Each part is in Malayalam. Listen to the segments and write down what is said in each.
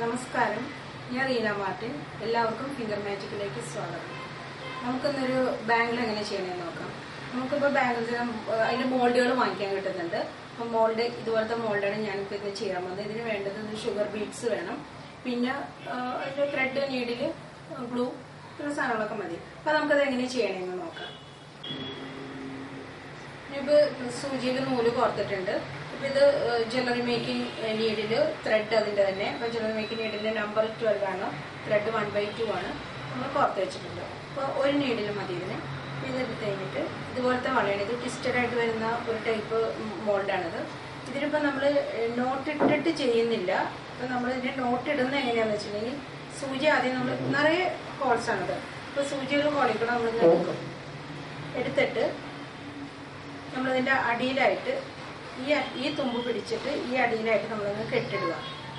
നമസ്കാരം ഞാൻ റീന മാർട്ടിൻ എല്ലാവർക്കും ഫിംഗർ മാജിക്കിലേക്ക് സ്വാഗതം നമുക്കിന്നൊരു ബാങ്കിൽ എങ്ങനെ ചെയ്യണമെന്ന് നോക്കാം നമുക്കിപ്പോൾ ബാങ്കിൽ അതിന്റെ മോൾഡുകൾ വാങ്ങിക്കാൻ കിട്ടുന്നുണ്ട് അപ്പം മോൾഡ് ഇതുപോലത്തെ മോൾഡാണ് ഞാനിപ്പോൾ ഇത് ചെയ്യാൻ വന്നത് ഇതിന് വേണ്ടത് ഷുഗർ ബീഡ്സ് വേണം പിന്നെ ആ, അതിന്റെ ത്രെഡ് നീഡിൽ ഗ്ലൂ പിന്നെ സാധനങ്ങളൊക്കെ മതി അപ്പം നമുക്കത് എങ്ങനെ ചെയ്യണമെന്ന് നോക്കാം ഇപ്പൊ സൂചിയിൽ നൂല് കോർത്തിട്ടുണ്ട് ഇപ്പൊ ഇത് ജ്വല്ലറി മേക്കിംഗ് നീഡില് ത്രെഡ് അതിന്റെ തന്നെ അപ്പൊ ജ്വല്ലറി മേക്കിംഗ് നീഡിന്റെ നമ്പർ ട്വൽവ് ആണ് ത്രെഡ് വൺ ബൈ ടു ആണ് നമ്മൾ കോർത്ത് വെച്ചിട്ടുണ്ട് അപ്പൊ ഒരു നീഡിൽ മതി ഇതിന് ഇതെടുത്ത് കഴിഞ്ഞിട്ട് ഇതുപോലത്തെ വളയാണ് ഇത് ട്വിസ്റ്റഡ് ആയിട്ട് വരുന്ന ഒരു ടൈപ്പ് മോൾഡാണിത് ഇതിനിപ്പോ നമ്മൾ നോട്ട് ഇട്ടിട്ട് ചെയ്യുന്നില്ല അപ്പൊ നമ്മൾ ഇതിന്റെ നോട്ട് ഇടുന്നത് എങ്ങനെയാന്ന് വെച്ചിട്ടുണ്ടെങ്കിൽ സൂചി ആദ്യം നമ്മൾ നിറയെ ഹോൾസ് ആണിത് അപ്പൊ സൂചികൾ ഹോളിൽ കൂടെ നമ്മൾ എടുക്കും എടുത്തിട്ട് നമ്മളിതിന്റെ അടിയിലായിട്ട് ഈ അ- ഈ തുമ്പ് പിടിച്ചിട്ട് ഈ അടിയിലായിട്ട് നമ്മളൊന്ന് കെട്ടിടുക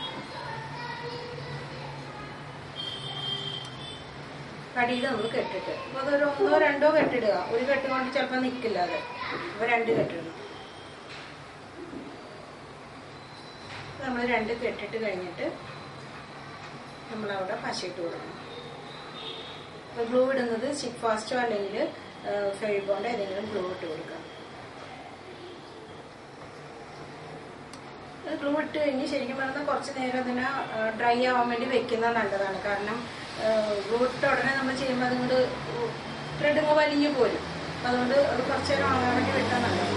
അടിയിൽ നമ്മൾ കെട്ടിട്ട് അപ്പൊ അതൊരു ഒന്നോ രണ്ടോ കെട്ടിടുക ഒരു കെട്ട് കൊണ്ട് ചിലപ്പോൾ നിൽക്കില്ല അത് അപ്പൊ രണ്ട് കെട്ടിടണം നമ്മൾ രണ്ട് കെട്ടിട്ട് കഴിഞ്ഞിട്ട് നമ്മളവിടെ പശയിട്ട് കൊടുക്കണം അപ്പൊ ഗ്ലൂ ഇടുന്നത് സിക് ഫാസ്റ്റോ അല്ലെങ്കിൽ ഫെവിബോണ്ട് ഏതെങ്കിലും ഗ്ലൂ ഇട്ട് കൊടുക്കാം ഗ്ലൂ ഇട്ട് കഴിഞ്ഞ് ശരിക്കും പറഞ്ഞാൽ കുറച്ച് നേരം അതിനെ ഡ്രൈ ആവാൻ വേണ്ടി വെക്കുന്നത് നല്ലതാണ് കാരണം ഗ്ലൂ ഇട്ട ഉടനെ നമ്മൾ ചെയ്യുമ്പോൾ അതുകൊണ്ട് ത്രെഡ് ഇങ്ങ് വലിഞ്ഞു പോരും അപ്പൊ അതുകൊണ്ട് അത് കുറച്ച് നേരം ഉണങ്ങാൻ വേണ്ടി വെക്കാൻ നല്ലത്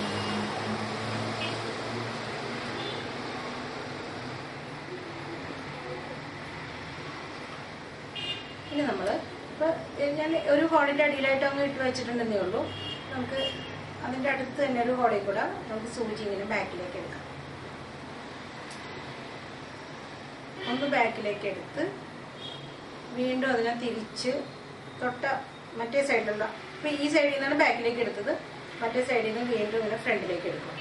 ഇനി നമ്മൾ ഇപ്പൊ ഞാൻ ഒരു ഹോളിന്റെ അടിയിലായിട്ട് അങ്ങ് ഇട്ട് വെച്ചിട്ടുണ്ടെന്നേ ഉള്ളൂ നമുക്ക് അതിന്റെ അടുത്ത് തന്നെ ഒരു ഹോളിൽ കൂടെ നമുക്ക് സൂചി ഇങ്ങനെ ബാക്കിലേക്ക് എടുക്കാം ഒന്ന് ബാക്കിലേക്ക് എടുത്ത് വീണ്ടും അതിനെ തിരിച്ച് തൊട്ട മറ്റേ സൈഡിലുള്ള ഇപ്പൊ ഈ സൈഡിൽ നിന്നാണ് ബാക്കിലേക്ക് എടുത്തത് മറ്റേ സൈഡിൽ നിന്ന് വീണ്ടും ഇങ്ങനെ ഫ്രണ്ടിലേക്ക് എടുക്കും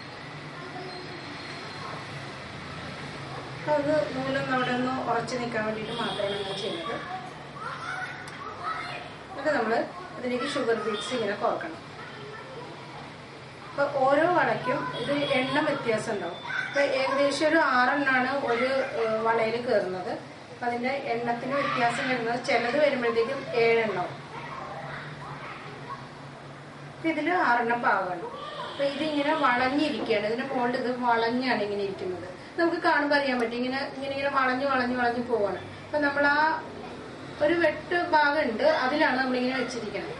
അപ്പൊ അത് നൂലൊന്നും അവിടെ ഒന്ന് ഉറച്ചു നിൽക്കാൻ വേണ്ടിയിട്ട് മാത്രമാണ് നമ്മൾ ചെയ്യുന്നത് എന്നിട്ട് നമ്മൾ ഇതിലേക്ക് ഷുഗർ ബീറ്റ്സ് ഇങ്ങനെ കോർക്കണം അപ്പൊ ഓരോ വളയ്ക്കും ഇത് എണ്ണം വ്യത്യാസം ഉണ്ടാവും ഇപ്പൊ ഏകദേശം ഒരു ആറെണ്ണാണ് ഒരു വളയിൽ കയറുന്നത് അപ്പൊ അതിന്റെ എണ്ണത്തിന് വ്യത്യാസം വരുന്നത് ചിലത് വരുമ്പോഴത്തേക്കും ഏഴെണ്ണവും അപ്പൊ ഇതില് ആറെണ്ണം പാകമാണ് അപ്പൊ ഇതിങ്ങനെ വളഞ്ഞിരിക്കുകയാണ് ഇതിന്റെ മുകളിൽ ഇത് വളഞ്ഞാണ് ഇങ്ങനെ ഇരിക്കുന്നത് നമുക്ക് കാണുമ്പോൾ അറിയാൻ പറ്റും ഇങ്ങനെ ഇങ്ങനെ ഇങ്ങനെ വളഞ്ഞു വളഞ്ഞു വളഞ്ഞു പോവാണ് അപ്പൊ നമ്മൾ ആ ഒരു വെട്ട് ഭാഗമുണ്ട് അതിലാണ് നമ്മളിങ്ങനെ വെച്ചിരിക്കുന്നത്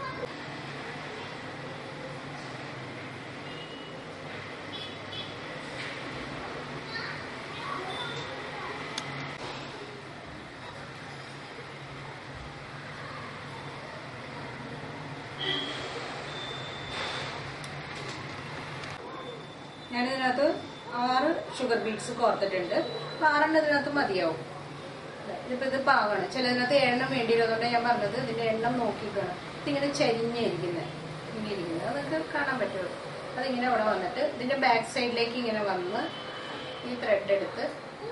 ഞാനിതിനകത്ത് ആറ് ഷുഗർ ബീറ്റ്സ് കോർത്തിട്ടുണ്ട് അപ്പൊ ആറെണ്ണം ഇതിനകത്ത് മതിയാവും ഇതിപ്പോ ഇത് പാവാണ് ചിലതിനകത്ത് എണ്ണം വേണ്ടി വരും അതുകൊണ്ട് ഞാൻ പറഞ്ഞത് ഇതിന്റെ എണ്ണം നോക്കിയിട്ടാണ് ഇതിങ്ങനെ ചരിഞ്ഞിരിക്കുന്നത് ഇങ്ങനെ ഇരിക്കുന്നത് അത് നിങ്ങൾക്ക് കാണാൻ പറ്റുള്ളൂ അതിങ്ങനെ അവിടെ വന്നിട്ട് ഇതിന്റെ ബാക്ക് സൈഡിലേക്ക് ഇങ്ങനെ വന്ന് ഈ ത്രെഡ് എടുത്ത്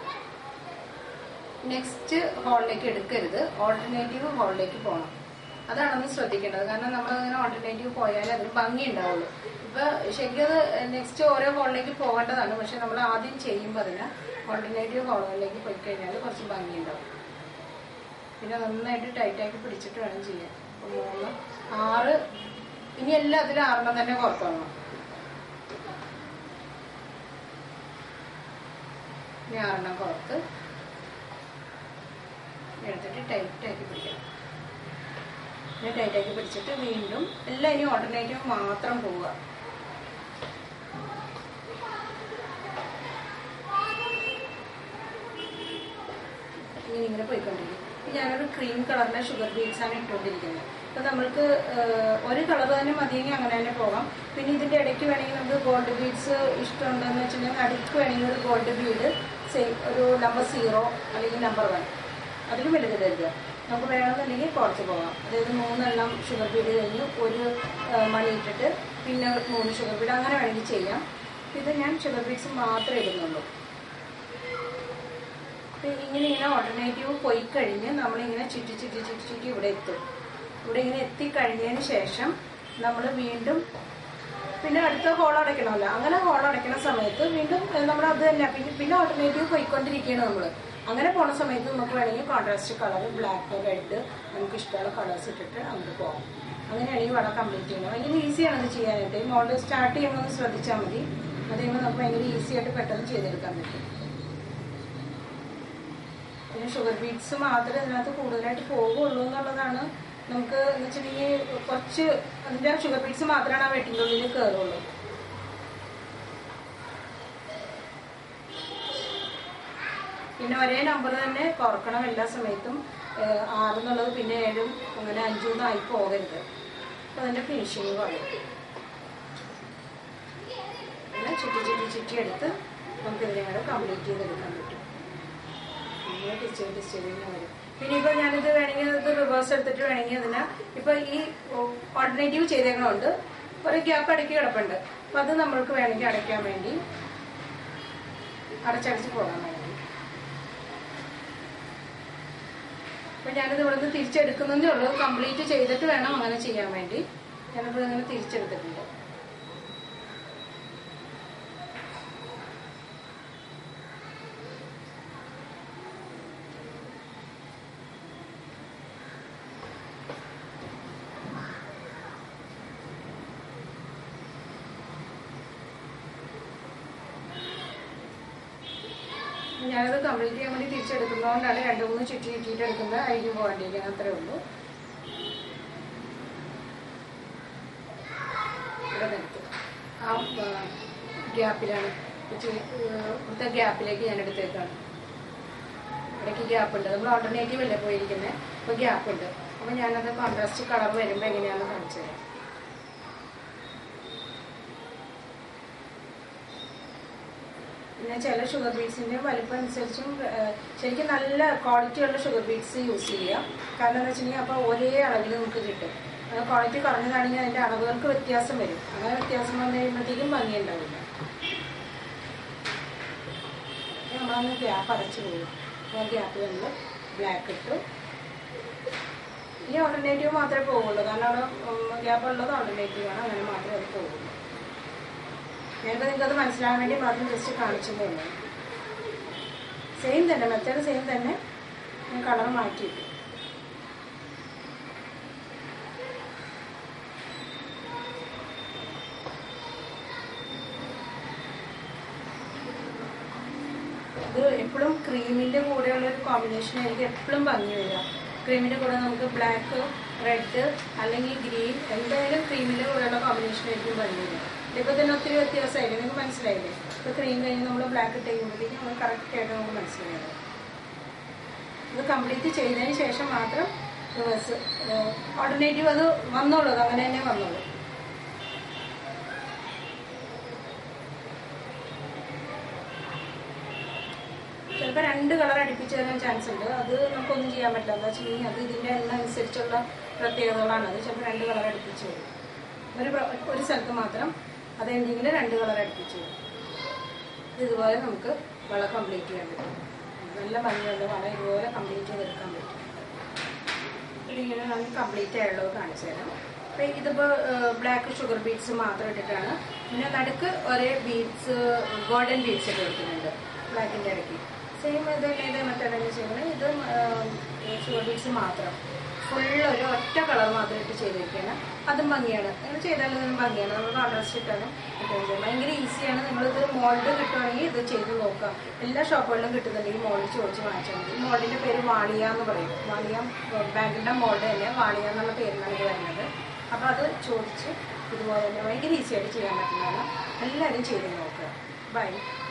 നെക്സ്റ്റ് ഹോളിലേക്ക് എടുക്കരുത് ഓൾട്ടർനേറ്റീവ് ഹോളിലേക്ക് പോകണം അതാണെന്ന് ശ്രദ്ധിക്കേണ്ടത് കാരണം നമ്മൾ അങ്ങനെ ഓൾട്ടർനേറ്റീവ് പോയാലേ അതിന് ഭംഗി ഉണ്ടാവുള്ളൂ ഇപ്പൊ ശരിക്കും അത് നെക്സ്റ്റ് ഓരോ ഹോളിലേക്ക് പോകേണ്ടതാണ് പക്ഷെ നമ്മൾ ആദ്യം ചെയ്യുമ്പോൾ അതിന് ഓൾട്ടർനേറ്റീവ് ഹോളുകളിലേക്ക് പോയി കഴിഞ്ഞാൽ കുറച്ച് ഭംഗി ഉണ്ടാവും പിന്നെ നന്നായിട്ട് ടൈറ്റ് ആക്കി പിടിച്ചിട്ട് വേണം ചെയ്യാൻ അപ്പൊ മൂന്ന് ആറ് ഇനി എല്ലാം അതിൽ ആറെണ്ണം തന്നെ പുറത്തോണം ഇനി ആറെണ്ണം പുറത്ത് എടുത്തിട്ട് ടൈറ്റ് ആക്കി പിടിക്കണം ഇനി ടൈറ്റ് ആക്കി പിടിച്ചിട്ട് വീണ്ടും എല്ലാം ഇനി ഓൾട്ടർനേറ്റീവ് മാത്രം പോവുക ഇങ്ങനെ ഇങ്ങനെ പോയിക്കൊണ്ടിരിക്കും ഇപ്പൊ ഞാനൊരു ക്രീം കളറിന്റെ ഷുഗർ ബീഡ്സ് ആണ് ഇട്ടുകൊണ്ടിരിക്കുന്നത് അപ്പൊ നമ്മൾക്ക് ഏഹ്, ഒരു കളർ തന്നെ മതിയെങ്കിൽ അങ്ങനെ തന്നെ പോകാം പിന്നെ ഇതിന്റെ ഇടയ്ക്ക് വേണമെങ്കിൽ നമുക്ക് ഗോൾഡ് ബീഡ്സ് ഇഷ്ടമുണ്ടെന്ന് വെച്ചിട്ടുണ്ടെങ്കിൽ അടുക്ക് വേണമെങ്കിൽ ഒരു ഗോൾഡ് ബീഡ് സെയിം ഒരു നമ്പർ സീറോ അല്ലെങ്കിൽ നമ്പർ വൺ അതിലും വലുത് കരുതുക നമുക്ക് വേണമെന്നുണ്ടെങ്കിൽ കുറച്ച് പോകാം അതായത് മൂന്നെണ്ണം ഷുഗർ ബീഡ് കഴിഞ്ഞ് ഒരു ഏഹ്, മണി ഇട്ടിട്ട് പിന്നെ മൂന്ന് ഷുഗർ ബീഡ് അങ്ങനെ വേണമെങ്കിൽ ചെയ്യാം ഇത് ഞാൻ ഷുഗർ ബീഡ്സ് മാത്രമേ ഇടുന്നുള്ളൂ അപ്പൊ ഇങ്ങനെ ഇങ്ങനെ ഓൾട്ടർനേറ്റീവ് പോയി കഴിഞ്ഞ് നമ്മളിങ്ങനെ ചുറ്റി ചുറ്റി ചുറ്റി ചുറ്റി ഇവിടെ എത്തും ഇവിടെ ഇങ്ങനെ എത്തിക്കഴിഞ്ഞതിന് ശേഷം നമ്മൾ വീണ്ടും പിന്നെ അടുത്ത ഹോൾ അടയ്ക്കണമല്ലോ അങ്ങനെ ഹോൾ അടയ്ക്കണ സമയത്ത് വീണ്ടും നമ്മൾ അത് തന്നെ പിന്നെ പിന്നെ ഓൾട്ടർനേറ്റീവ് പോയിക്കൊണ്ടിരിക്കുകയാണ് നമ്മൾ അങ്ങനെ പോണ സമയത്ത് നമുക്ക് വേണമെങ്കിൽ കോൺട്രാസ്റ്റ് കളർ ബ്ലാക്ക് റെഡ് നമുക്ക് ഇഷ്ടമുള്ള കളേഴ്സ് ഇട്ടിട്ട് അങ്ങോട്ട് പോകാം അങ്ങനെയാണ് ഈ വള കംപ്ലീറ്റ് ചെയ്യുന്നത് ഭയങ്കര ഈസിയാണ് അത് ചെയ്യാനായിട്ട് മോള് സ്റ്റാർട്ട് ചെയ്യുമ്പോൾ ഒന്ന് ശ്രദ്ധിച്ചാൽ മതി അത് കഴിയുമ്പോൾ നമുക്ക് ഭയങ്കര ഈസി ആയിട്ട് പെട്ടെന്ന് ചെയ്തെടുക്കാൻ പറ്റും പിന്നെ ഷുഗർ ബീറ്റ്സ് മാത്രമേ ഇതിനകത്ത് കൂടുതലായിട്ട് പോകുള്ളൂ എന്നുള്ളതാണ് നമുക്ക് എന്ന് വെച്ചിട്ടുണ്ടെങ്കിൽ കുറച്ച് അതിന്റെ ഷുഗർ ബീറ്റ്സ് മാത്രമാണ് ആ വെട്ടിൻ്റെ ഉള്ളിൽ കയറുള്ളൂ പിന്നെ ഒരേ നമ്പർ തന്നെ കുറക്കണം എല്ലാ സമയത്തും ഏഹ് ആറ് എന്നുള്ളത് പിന്നെ ഏഴും അങ്ങനെ അഞ്ചും ഒന്നും ആയി പോകരുത് അപ്പൊ അതിന്റെ ഫിനിഷിങ് പറയും പിന്നെ ചുറ്റി ചുറ്റി ചുറ്റി എടുത്ത് നമുക്ക് ഇതിനെ കൂടെ കംപ്ലീറ്റ് ചെയ്തെടുക്കാൻ പറ്റും ഇങ്ങനെ ടിച്ച് ടിച്ച് ഇങ്ങനെ വരും പിന്നെ ഇപ്പൊ ഞാനിത് വേണമെങ്കിൽ ഇത് റിവേഴ്സ് എടുത്തിട്ട് വേണമെങ്കിൽ അതിന് ഇപ്പൊ ഈ ഓൾട്ടർനേറ്റീവ് ചെയ്തേക്കണോണ്ട് ഒരു ഗ്യാപ്പ് അടക്കി കിടപ്പുണ്ട് അപ്പൊ അത് നമ്മൾക്ക് വേണമെങ്കിൽ അടയ്ക്കാൻ വേണ്ടി അടച്ചടച്ച് പോകാൻ വേണമെങ്കിൽ അപ്പൊ ഞാനിത് ഇവിടുന്ന് തിരിച്ചെടുക്കുന്നതേ ഉള്ളൂ കംപ്ലീറ്റ് ചെയ്തിട്ട് വേണം അങ്ങനെ ചെയ്യാൻ വേണ്ടി ഞാനിപ്പോ ഇങ്ങനെ തിരിച്ചെടുത്തിട്ടുണ്ട് ഞാനത് കംപ്ലീറ്റ് ചെയ്യാൻ വേണ്ടി തിരിച്ചെടുക്കുന്നതുകൊണ്ടാണ് രണ്ട് മൂന്ന് ചുറ്റി ചുറ്റിയിട്ട് എടുക്കുന്നത് അഴിഞ്ഞു പോകാണ്ടിരിക്കുന്നത് അത്രേ ഉള്ളൂ ഇവിടെ നിർത്തും ആ ഗ്യാപ്പിലാണ് ഇവിടുത്തെ ഗ്യാപ്പിലേക്ക് ഞാൻ എടുത്തേക്കാണ് ഇടയ്ക്ക് ഗ്യാപ്പ് ഉണ്ട് നമ്മൾ ഓൾട്ടർനേറ്റീവ് അല്ലേ പോയിരിക്കുന്നത് അപ്പോൾ ഗ്യാപ്പ് ഉണ്ട് അപ്പോൾ ഞാനത് കോൺട്രാസ്റ്റ് കളർ വരുമ്പോൾ എങ്ങനെയാണെന്ന് കാണിച്ചു തരാം പിന്നെ ചില ഷുഗർ ബീറ്റ്സിന്റെ വലിപ്പം അനുസരിച്ചും ഏഹ്, ശരിക്കും നല്ല ക്വാളിറ്റി ഉള്ള ഷുഗർ ബീറ്റ്സ് യൂസ് ചെയ്യുക കാരണം എന്താ വെച്ചിട്ടുണ്ടെങ്കിൽ അപ്പോൾ ഒരേ അളവിൽ നമുക്ക് കിട്ടും ക്വാളിറ്റി കുറഞ്ഞതാണെങ്കിൽ അതിന്റെ അളവുകൾക്ക് വ്യത്യാസം വരും അങ്ങനെ വ്യത്യാസം വന്നു കഴിയുമ്പോഴത്തേക്കും ഭംഗിയുണ്ടാവില്ല ഇനി നമ്മളൊന്ന് ഗ്യാപ്പ് അടച്ചു പോകും അപ്പോൾ ഗ്യാപ്പ് നമ്മൾ ബ്ലാക്ക് ഇട്ടു ഇനി ഓൾട്ടർനേറ്റീവ് മാത്രമേ പോകുള്ളൂ കാരണം അവിടെ ഗ്യാപ്പ് ഉള്ളത് ഓൾട്ടർനേറ്റീവ് ആണ് അങ്ങനെ മാത്രമേ അത് പോകുള്ളൂ ഞാനിപ്പോൾ നിങ്ങൾക്ക് അത് മനസ്സിലാകാൻ വേണ്ടി മാത്രം ജസ്റ്റ് കാണിച്ചതേ ഉള്ളൂ സെയിം തന്നെ മെത്തേഡ് സെയിം തന്നെ ഞാൻ കളർ മാറ്റിയിട്ടു ഇത് എപ്പോഴും ക്രീമിന്റെ കൂടെയുള്ള ഒരു കോമ്പിനേഷൻ ആയിരിക്കും എപ്പോഴും ഭംഗി വരിക ക്രീമിന്റെ കൂടെ നമുക്ക് ബ്ലാക്ക് റെഡ് അല്ലെങ്കിൽ ഗ്രീൻ എന്തായാലും ക്രീമിന്റെ കൂടെയുള്ള കോമ്പിനേഷൻ ആയിരിക്കും ഭംഗി വരിക ഇതിപ്പോ തന്നെ ഒത്തിരി വ്യത്യാസമായില്ലേ നിങ്ങൾക്ക് മനസ്സിലായില്ലേ ഇപ്പൊ ക്രീം കഴിഞ്ഞ് നമ്മൾ ബ്ലാക്ക് ഇട്ട് കഴിയുമ്പോഴത്തേക്കും നമുക്ക് കറക്റ്റ് ആയിട്ട് നമുക്ക് മനസ്സിലായത് ഇത് കംപ്ലീറ്റ് ചെയ്തതിന് ശേഷം മാത്രം റിവേഴ്സ് ഓൾട്ടർനേറ്റീവ് അത് വന്നോളൂ അത് അങ്ങനെ തന്നെ വന്നോളൂ ചിലപ്പോൾ രണ്ട് കളർ അടുപ്പിച്ച് വരാൻ ചാൻസ് ഉണ്ട് അത് നമുക്കൊന്നും ചെയ്യാൻ പറ്റില്ല എന്താ വെച്ചിട്ടുണ്ടെങ്കിൽ അത് ഇതിന്റെ എണ്ണ അനുസരിച്ചുള്ള പ്രത്യേകതകളാണ് അത് ചിലപ്പോൾ രണ്ട് കളർ അടുപ്പിച്ച് വരും ഒരു പ്ര- ഒരു സ്ഥലത്ത് മാത്രം അത് എന്തെങ്കിലും രണ്ട് കളർ അടുപ്പിച്ച് വരും ഇത് ഇതുപോലെ നമുക്ക് വള കംപ്ലീറ്റ് ചെയ്യാൻ പറ്റും നല്ല ഭംഗിയുള്ള വള ഇതുപോലെ കംപ്ലീറ്റ് ചെയ്തെടുക്കാൻ പറ്റും ഇതിങ്ങനെ നമുക്ക് കംപ്ലീറ്റ് ആയുള്ളത് കാണിച്ചു തരാം അപ്പൊ ഇതിപ്പോ ബ്ലാക്ക് ഷുഗർ ബീഡ്സ് മാത്രം ഇട്ടിട്ടാണ് പിന്നെ നടുക്ക് ഒരേ ബീഡ്സ് ഗോൾഡൻ ബീഡ്സ് ഒക്കെ വെക്കുന്നുണ്ട് ബ്ലാക്കിന്റെ ഇടയ്ക്ക് സെയിം ഇത് തന്നെ ഇതേ മെത്തേഡ് തന്നെ ചെയ്യുന്നത് ഇത് ഷുഗർ ബീഡ്സ് മാത്രം ഫുൾ ഒരു ഒറ്റ കളർ മാത്രം ഇട്ട് ചെയ്തിരിക്കുകയാണ് അതും ഭംഗിയാണ് നിങ്ങൾ ചെയ്താലും ഇതിനും ഭംഗിയാണ് നമ്മൾ കോൺട്രാസ്റ്റ് ഇട്ടാലും ഇട്ടുകയും ചെയ്യാം ഭയങ്കര ഈസിയാണ് നിങ്ങളിത് മോൾഡ് കിട്ടുവാണെങ്കിൽ ഇത് ചെയ്ത് നോക്കാം എല്ലാ ഷോപ്പുകളിലും കിട്ടുന്നുണ്ടെങ്കിൽ മോൾഡ് ചോദിച്ച് വാങ്ങിച്ചാൽ മതി ഈ മോൾഡിന്റെ പേര് വാളിയ എന്ന് പറയും വാളിയ ബാങ്കിന്റെ മോൾഡ് തന്നെ വാളിയ എന്നുള്ള പേരിലാണ് ഇത് വരുന്നത് അപ്പൊ അത് ചോദിച്ച് ഇതുപോലെ തന്നെ ഭയങ്കര ഈസി ആയിട്ട് ചെയ്യാൻ പറ്റുന്നതാണ് എല്ലാവരും ചെയ്ത് നോക്കുക ബൈ